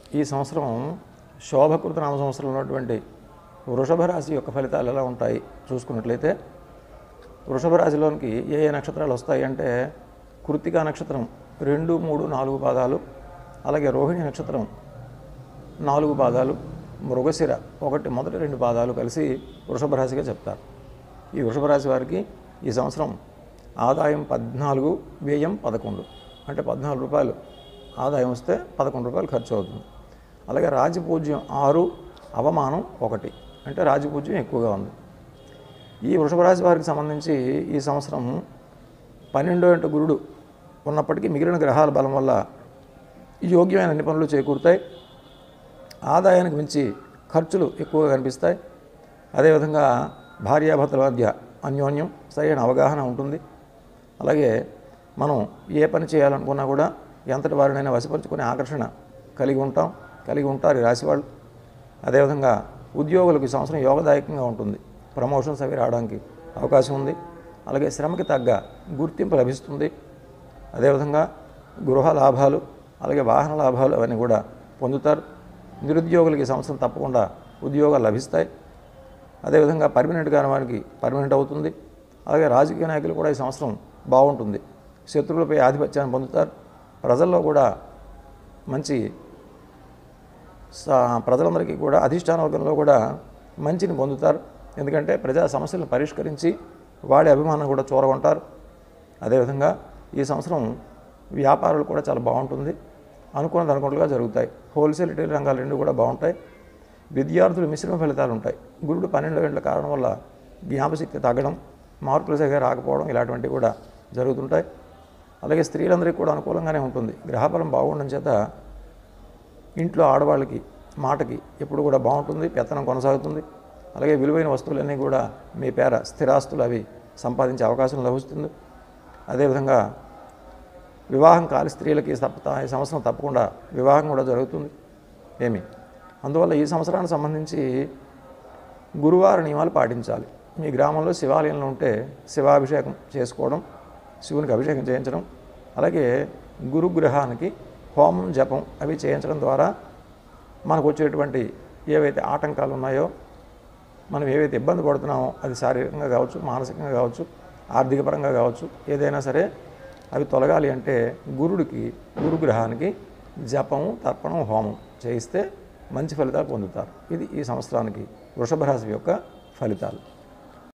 ఈ సంవత్సరం శోభకృత నామ సంవత్సరంలో ఉన్నటువంటి వృషభ రాశి యొక్క ఫలితాలు ఎలా ఉంటాయి చూసుకున్నట్లయితే వృషభ రాశిలోనికి ఏ ఏ నక్షత్రాలు వస్తాయి అంటే కృత్తికా నక్షత్రం రెండు మూడు నాలుగు పాదాలు అలాగే రోహిణి నక్షత్రం నాలుగు పాదాలు మృగశిర ఒకటి మొదటి రెండు పాదాలు కలిసి వృషభ రాశిగా చెప్తారు ఈ వృషభ రాశి వారికి ఈ సంవత్సరం ఆదాయం పద్నాలుగు వ్యయం పదకొండు అంటే పద్నాలుగు రూపాయలు ఆదాయం వస్తే పదకొండు రూపాయలు ఖర్చు అవుతుంది అలాగే రాజపూజ్యం ఆరు అవమానం ఒకటి అంటే రాజపూజ్యం ఎక్కువగా ఉంది ఈ వృషభ రాశి వారికి సంబంధించి ఈ సంవత్సరం పన్నెండో ఇంట గురుడు ఉన్నప్పటికీ మిగిలిన గ్రహాల బలం వల్ల యోగ్యమైన అన్ని పనులు చేకూరుతాయి ఆదాయానికి మించి ఖర్చులు ఎక్కువగా కనిపిస్తాయి అదేవిధంగా భార్యాభర్తల మధ్య అన్యోన్యం సరైన అవగాహన ఉంటుంది అలాగే మనం ఏ పని చేయాలనుకున్నా కూడా ఎంతటి వారినైనా వశపరుచుకునే ఆకర్షణ కలిగి ఉంటాం కలిగి ఉంటారు ఈ రాశి వాళ్ళు అదేవిధంగా ఉద్యోగులకు ఈ సంవత్సరం యోగదాయకంగా ఉంటుంది ప్రమోషన్స్ అవి రావడానికి అవకాశం ఉంది అలాగే శ్రమకి తగ్గ గుర్తింపు లభిస్తుంది అదేవిధంగా గృహ లాభాలు అలాగే వాహన లాభాలు అవన్నీ కూడా పొందుతారు నిరుద్యోగులకి ఈ సంవత్సరం తప్పకుండా ఉద్యోగాలు లభిస్తాయి అదేవిధంగా పర్మనెంట్ కాని వారికి పర్మనెంట్ అవుతుంది అలాగే రాజకీయ నాయకులు కూడా ఈ సంవత్సరం బాగుంటుంది శత్రువులపై ఆధిపత్యాన్ని పొందుతారు ప్రజల్లో కూడా మంచి స- ప్రజలందరికీ కూడా అధిష్టాన వర్గంలో కూడా మంచిని పొందుతారు ఎందుకంటే ప్రజా సమస్యలను పరిష్కరించి వాడి అభిమానం కూడా చూరగొంటారు అదేవిధంగా ఈ సంవత్సరం వ్యాపారాలు కూడా చాలా బాగుంటుంది అనుకున్నది అనుకున్నట్లుగా జరుగుతాయి హోల్సేల్ రిటైల్ రంగాలు రెండు కూడా బాగుంటాయి విద్యార్థులు మిశ్రమ ఫలితాలు ఉంటాయి గురుడు పన్నెండు గంటల కారణం వల్ల జ్ఞాపశక్తి తగ్గడం మార్కులు సరిగా రాకపోవడం ఇలాంటివంటివి కూడా జరుగుతుంటాయి అలాగే స్త్రీలందరికీ కూడా అనుకూలంగానే ఉంటుంది గ్రహబలం బాగుండడం చేత ఇంట్లో ఆడవాళ్ళకి మాటకి ఎప్పుడు కూడా బాగుంటుంది పెత్తనం కొనసాగుతుంది అలాగే విలువైన వస్తువులన్నీ కూడా మీ పేర స్థిరాస్తులు అవి సంపాదించే అవకాశం లభిస్తుంది అదేవిధంగా వివాహం కాని స్త్రీలకి తప్ప ఈ సంవత్సరం తప్పకుండా వివాహం కూడా జరుగుతుంది ఏమి అందువల్ల ఈ సంవత్సరానికి సంబంధించి గురువార నియమాలు పాటించాలి మీ గ్రామంలో శివాలయంలో ఉంటే శివాభిషేకం చేసుకోవడం శివునికి అభిషేకం చేయించడం అలాగే గురుగ్రహానికి హోమం జపం అవి చేయించడం ద్వారా మనకు వచ్చేటువంటి ఏవైతే ఆటంకాలు ఉన్నాయో మనం ఏవైతే ఇబ్బంది పడుతున్నామో అది శారీరకంగా కావచ్చు మానసికంగా కావచ్చు ఆర్థికపరంగా కావచ్చు ఏదైనా సరే అవి తొలగాలి అంటే గురుడికి గురుగ్రహానికి జపము తర్పణం హోమం చేయిస్తే మంచి ఫలితాలు పొందుతారు ఇది ఈ సంవత్సరానికి వృషభ రాశి యొక్క ఫలితాలు